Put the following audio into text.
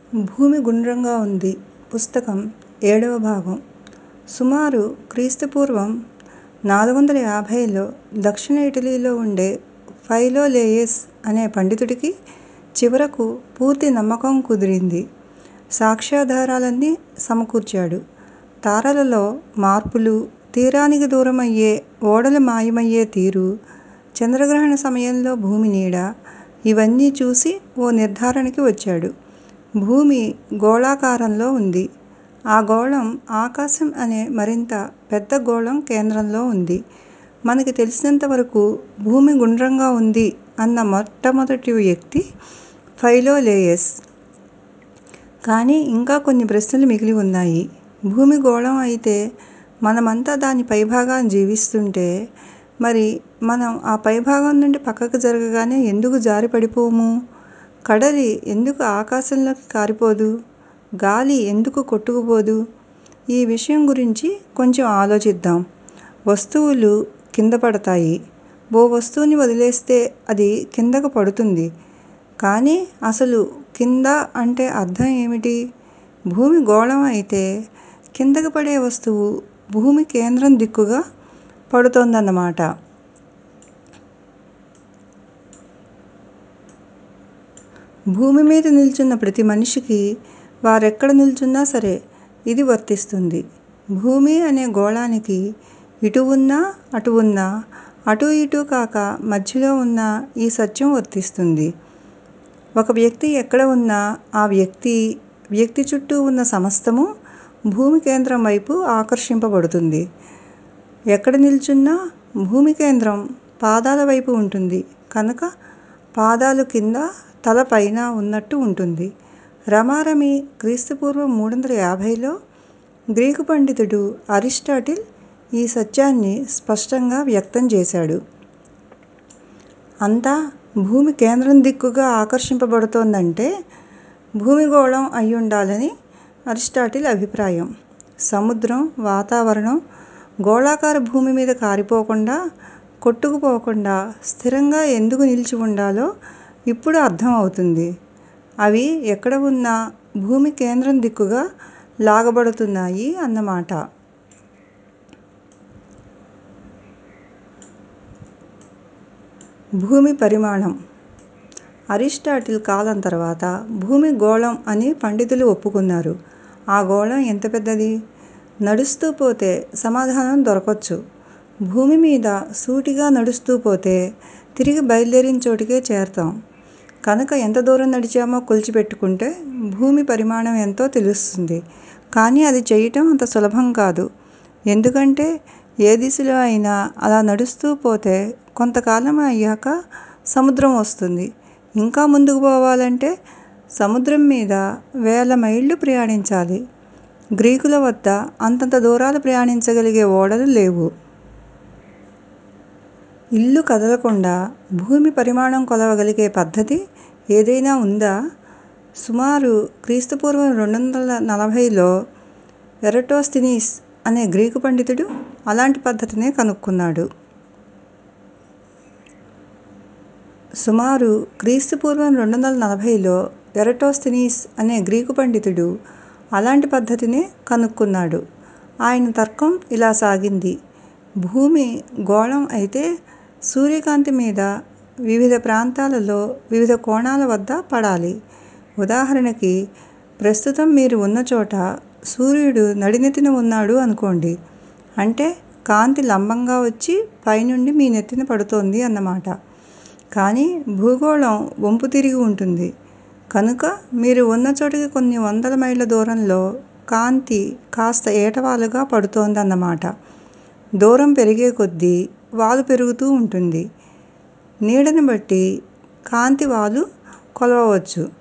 భూమి గుండ్రంగా ఉంది పుస్తకం ఏడవ భాగం సుమారు క్రీస్తుపూర్వం నాలుగు వందల యాభైలో దక్షిణ ఇటలీలో ఉండే ఫైలోలేయస్ అనే పండితుడికి చివరకు పూర్తి నమ్మకం కుదిరింది సాక్ష్యాధారాలన్నీ సమకూర్చాడు తారలలో మార్పులు తీరానికి దూరమయ్యే ఓడలు మాయమయ్యే తీరు చంద్రగ్రహణ సమయంలో భూమి నీడ ఇవన్నీ చూసి ఓ నిర్ధారణకి వచ్చాడు భూమి గోళాకారంలో ఉంది ఆ గోళం ఆకాశం అనే మరింత పెద్ద గోళం కేంద్రంలో ఉంది మనకి తెలిసినంత వరకు భూమి గుండ్రంగా ఉంది అన్న మొట్టమొదటి వ్యక్తి ఫైలోలేయస్ కానీ ఇంకా కొన్ని ప్రశ్నలు మిగిలి ఉన్నాయి భూమి గోళం అయితే మనమంతా దాని పైభాగాన జీవిస్తుంటే మరి మనం ఆ పైభాగం నుండి పక్కకు జరగగానే ఎందుకు జారి పడిపోము కడలి ఎందుకు ఆకాశంలోకి కారిపోదు గాలి ఎందుకు కొట్టుకుపోదు ఈ విషయం గురించి కొంచెం ఆలోచిద్దాం వస్తువులు కింద పడతాయి ఓ వస్తువుని వదిలేస్తే అది కిందకు పడుతుంది కానీ అసలు కింద అంటే అర్థం ఏమిటి భూమి గోళం అయితే కిందకి పడే వస్తువు భూమి కేంద్రం దిక్కుగా పడుతోందన్నమాట భూమి మీద నిల్చున్న ప్రతి మనిషికి వారెక్కడ నిల్చున్నా సరే ఇది వర్తిస్తుంది భూమి అనే గోళానికి ఇటు ఉన్నా అటు ఉన్నా అటు ఇటు కాక మధ్యలో ఉన్న ఈ సత్యం వర్తిస్తుంది ఒక వ్యక్తి ఎక్కడ ఉన్నా ఆ వ్యక్తి వ్యక్తి చుట్టూ ఉన్న సమస్తము భూమి కేంద్రం వైపు ఆకర్షింపబడుతుంది ఎక్కడ నిల్చున్నా భూమి కేంద్రం పాదాల వైపు ఉంటుంది కనుక పాదాలు కింద తల పైన ఉన్నట్టు ఉంటుంది రమారమి క్రీస్తుపూర్వం మూడు వందల యాభైలో గ్రీకు పండితుడు అరిస్టాటిల్ ఈ సత్యాన్ని స్పష్టంగా వ్యక్తం చేశాడు అంతా భూమి కేంద్రం దిక్కుగా ఆకర్షింపబడుతోందంటే భూమి గోళం అయ్యుండాలని అరిస్టాటిల్ అభిప్రాయం సముద్రం వాతావరణం గోళాకార భూమి మీద కారిపోకుండా కొట్టుకుపోకుండా స్థిరంగా ఎందుకు నిలిచి ఉండాలో ఇప్పుడు అర్థం అవుతుంది అవి ఎక్కడ ఉన్నా భూమి కేంద్రం దిక్కుగా లాగబడుతున్నాయి అన్నమాట భూమి పరిమాణం అరిస్టాటిల్ కాలం తర్వాత భూమి గోళం అని పండితులు ఒప్పుకున్నారు ఆ గోళం ఎంత పెద్దది నడుస్తూ పోతే సమాధానం దొరకొచ్చు భూమి మీద సూటిగా నడుస్తూ పోతే తిరిగి బయలుదేరిన చోటికే చేరతాం కనుక ఎంత దూరం నడిచామో కొలిచిపెట్టుకుంటే భూమి పరిమాణం ఎంతో తెలుస్తుంది కానీ అది చేయటం అంత సులభం కాదు ఎందుకంటే ఏ దిశలో అయినా అలా నడుస్తూ పోతే కొంతకాలం అయ్యాక సముద్రం వస్తుంది ఇంకా ముందుకు పోవాలంటే సముద్రం మీద వేల మైళ్ళు ప్రయాణించాలి గ్రీకుల వద్ద అంతంత దూరాలు ప్రయాణించగలిగే ఓడలు లేవు ఇల్లు కదలకుండా భూమి పరిమాణం కొలవగలిగే పద్ధతి ఏదైనా ఉందా సుమారు క్రీస్తుపూర్వం రెండు వందల నలభైలో ఎరటోస్థినీస్ అనే గ్రీకు పండితుడు అలాంటి పద్ధతినే కనుక్కున్నాడు సుమారు క్రీస్తుపూర్వం రెండు వందల నలభైలో ఎరటోస్థినీస్ అనే గ్రీకు పండితుడు అలాంటి పద్ధతినే కనుక్కున్నాడు ఆయన తర్కం ఇలా సాగింది భూమి గోళం అయితే సూర్యకాంతి మీద వివిధ ప్రాంతాలలో వివిధ కోణాల వద్ద పడాలి ఉదాహరణకి ప్రస్తుతం మీరు ఉన్న చోట సూర్యుడు నడినెత్తిన ఉన్నాడు అనుకోండి అంటే కాంతి లంబంగా వచ్చి పైనుండి మీ నెత్తిన పడుతోంది అన్నమాట కానీ భూగోళం వంపు తిరిగి ఉంటుంది కనుక మీరు ఉన్న చోటికి కొన్ని వందల మైళ్ళ దూరంలో కాంతి కాస్త ఏటవాలుగా పడుతోందన్నమాట దూరం పెరిగే కొద్దీ వాలు పెరుగుతూ ఉంటుంది నీడని బట్టి కాంతి వాలు కొలవవచ్చు